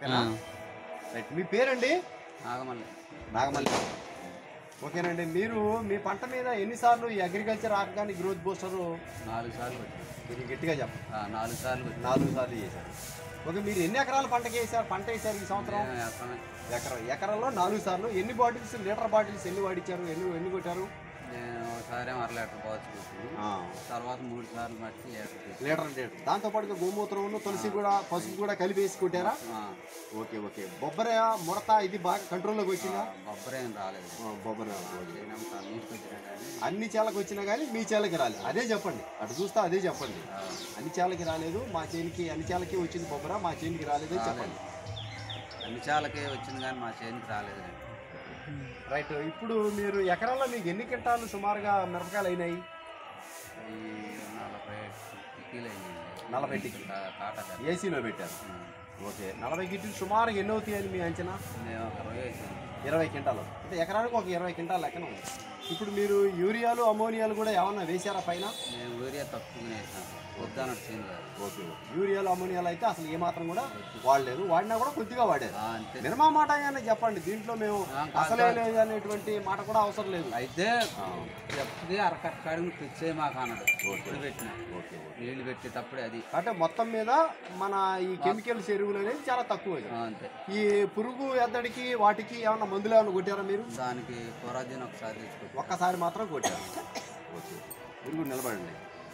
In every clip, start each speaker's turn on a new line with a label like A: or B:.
A: ఓకేనా రైట్ మీ పేరండి
B: నాగమల్లి
A: నాగమల్లి ఓకేనండి మీరు మీ పంట మీద ఎన్నిసార్లు ఈ అగ్రికల్చర్ ఆర్గానిక్ గ్రోత్ బూస్టర్
B: నాలుగు సార్లు కొట్టాను
A: మీరు గట్టిగా చెప్పండి
B: ఆ, నాలుగు సార్లు కొట్టాను
A: నాలుగు సార్లు చేశారు ఓకే మీరు ఎన్ని ఎకరాల పంటకి వేసారు పంట వేసారు ఈ సంవత్సరం
B: నేను ఎక్కడనే
A: ఎకరం ఎకరంలో నాలుగు సార్లు ఎన్ని బాటిల్స్ లీటర్ బాటిల్స్ ఎన్ని వాడిచ్చారు ఎన్ని ఎన్ని కొట్టారు
B: నేను ఒకసారి ఏమో అర లీటర్ పోవచ్చు కొట్టాను తర్వాత మూడు సార్లు మట్టి లీటర్ కొట్టాను.
A: లీటర్ లీటర్ దాంతో పాటుగా గోమూత్రం తులసి కూడా పసుపు కూడా కలిపి వేసి కొట్టారా
B: ఆ,
A: ఓకే ఓకే బొబ్బర ముడత ఇది బాగా కంట్రోల్లోకి వచ్చిందా
B: బొబ్బర ఏం రాలేదు
A: ఆ, బొబ్బర
B: నేనేమో నీటికి వచ్చినా కానీ
A: అన్ని చేలకు వచ్చినా కానీ మీ చేలకి రాలేదు అదే చెప్పండి అటు చూస్తే అదే చెప్పండి
B: ఆ,
A: అన్ని చేలకి రాలేదు మా చేనికి అన్ని చేలకి వచ్చింది బొబ్బర మా చేనికి రాలేదని చెప్పండి
B: అన్ని చాలకే వచ్చింది కానీ మా చేనికి రాలేదు కానీ
A: రైట్ ఇప్పుడు మీరు ఎకరాల్లో మీకు ఎన్ని క్వింటాలు సుమారుగా మిరపకాయలు అయినాయి
B: ఈ నలభై టిక్కీలు అయింది
A: నలభై టిక్కీలు.
B: కాటా కాదు.
A: ఏసీలో పెట్టారు
B: ఉం.
A: ఓకే నలభై గిట్లు సుమారుగా ఎన్ని అవుతాయని మీ అంచనా
B: నేను ఒక ఇరవై వేసాను
A: ఇరవై క్వింటాలు అంటే ఎకరానికి ఒక ఇరవై క్వింటాల్ లెక్కన ఉంది ఇప్పుడు మీరు యూరియాలు అమోనియాలు కూడా ఏమన్నా వేశారా పైన
B: నేను యూరియా తక్కువనే వేసాను వద్దన్నట్టు చేను కాదు
A: ఓకే యూరియాలు అమోనియాలు అయితే అసలు ఏమాత్రం కూడా వాడలేదు వాడినా కూడా కొద్దిగా వాడారు
B: ఆ, అంతే
A: మినిమం మాట అయినా చెప్పండి దీంట్లో మేము
B: ఆ, కాదు,
A: అసలే లేదు అనేటువంటి మాట కూడా అవసరం లేదు
B: అయితే ఎప్పటికీ అరకట్ట కాడికి తెచ్చే మాకు అన్నాడు ఇప్పుడు పెట్టిన
A: ఓకే
B: నీళ్ళు పెట్టేటప్పుడే అది
A: అంటే మొత్తం మీద మన ఈ కెమికల్స్ ఎరువులు అనేది చాలా తక్కువ
B: ఆ, అంతే
A: ఈ పురుగు ఎద్దడికి వాటికి ఏమన్నా మందులు ఏమన్నా కొట్టారా మీరు
B: దానికి కొరాజీని ఒకసారి తెచ్చుకో
A: ఒక్కసారి మాత్రం కొట్టారు ఓకే పురుగు నిలబడండి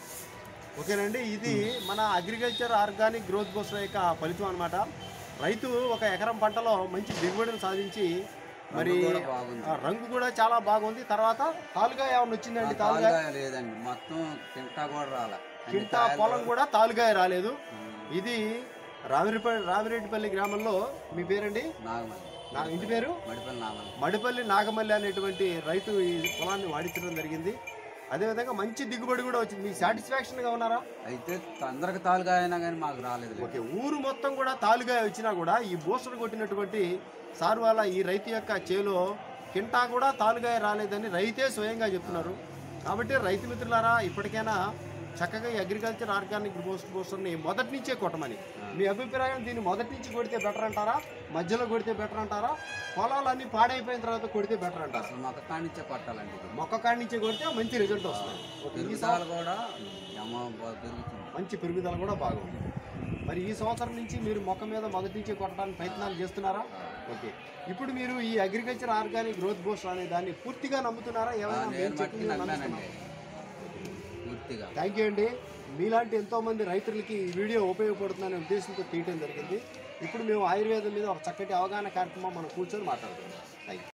A: ఓకేనండి ఇది మన అగ్రికల్చర్ ఆర్గానిక్ గ్రోత్ బూస్టర్ యొక్క ఫలితం అనమాట రైతు ఒక ఎకరం పంటలో మంచి దిగుబడిని సాధించి మరి
B: కూడా బాగుంది
A: ఆ రంగు కూడా చాలా బాగుంది తర్వాత తాలుగా ఏమన్నా వచ్చిందండి తాలుగా
B: తాలుగా లేదండి మొత్తం తింటా కూడా రాలే అన్ని
A: కింట
B: కాయలు
A: పొలం కూడా తాలుగా రాలేదు
B: ఉం,
A: ఇది రావిరెడ్డిపల్లి రావిరెడ్డిపల్లి గ్రామంలో మీ పేరండి
B: నాగమల్లి
A: నా ఇంటి పేరు
B: మడిపల్లి నాగమల్లి
A: మడిపల్లి నాగమల్లి అనేటువంటి రైతు ఈ పొలాన్ని వాడించడం జరిగింది అదేవిధంగా మంచి దిగుబడి కూడా వచ్చింది మీ సాటిస్ఫాక్షన్గా ఉన్నారా
B: అయితే తొందరగా తాలుగా అయినా కానీ మాకు రాలేదు
A: ఓకే ఊరు మొత్తం కూడా తాలుగా వచ్చినా కూడా ఈ బూస్టర్ కొట్టినటువంటి సార్ వాళ్ళ ఈ రైతు యొక్క చేలో కింటా కూడా తాలుగా రాలేదని రైతే స్వయంగా చెప్తున్నారు కాబట్టి రైతు మిత్రులారా ఇప్పటికైనా చక్కగా ఈ అగ్రికల్చర్ ఆర్గానిక్ బూస్ట్ బూస్టర్ని మొదటి నుంచే కొట్టమని మీ అభిప్రాయం దీన్ని మొదటి నుంచి కొడితే బెటర్ అంటారా మధ్యలో కొడితే బెటర్ అంటారా పొలాలన్నీ పాడైపోయిన తర్వాత కొడితే బెటర్ అంటారా
B: అసలు మొక్క కానిచ్చే కొట్టాలండి ఇది
A: మొక్క కాడి నుంచి కొడితే మంచి రిజల్ట్ వస్తుంది ఓకే, ఈ
B: పెరుగుదల కూడా ఏమో బా- పెరుగుతుంది
A: మంచి పెరుగుదల కూడా బాగుంది మరి ఈ సంవత్సరం నుంచి మీరు మొక్క మీద మొదటి నుంచి కొట్టడానికి ప్రయత్నాలు చేస్తున్నారా ఓకే ఇప్పుడు మీరు ఈ అగ్రికల్చర్ ఆర్గానిక్ గ్రోత్ బూస్టర్ అనే దాన్ని పూర్తిగా నమ్ముతున్నారా ఏమైనా
B: నేను
A: మేము
B: మట్టి
A: చెప్పింది
B: నమ్మానండి పూర్తిగా
A: థ్యాంక్ యూ అండి మీలాంటి ఎంతో మంది రైతులకి ఈ వీడియో ఉపయోగపడుతుందనే ఉద్దేశంతో తీయటం జరిగింది ఇప్పుడు మేము ఆయుర్వేదం మీద ఒక చక్కటి అవగాహన కార్యక్రమం మనం కూర్చొని మాట్లాడుతున్నాం థ్యాంక్ యూ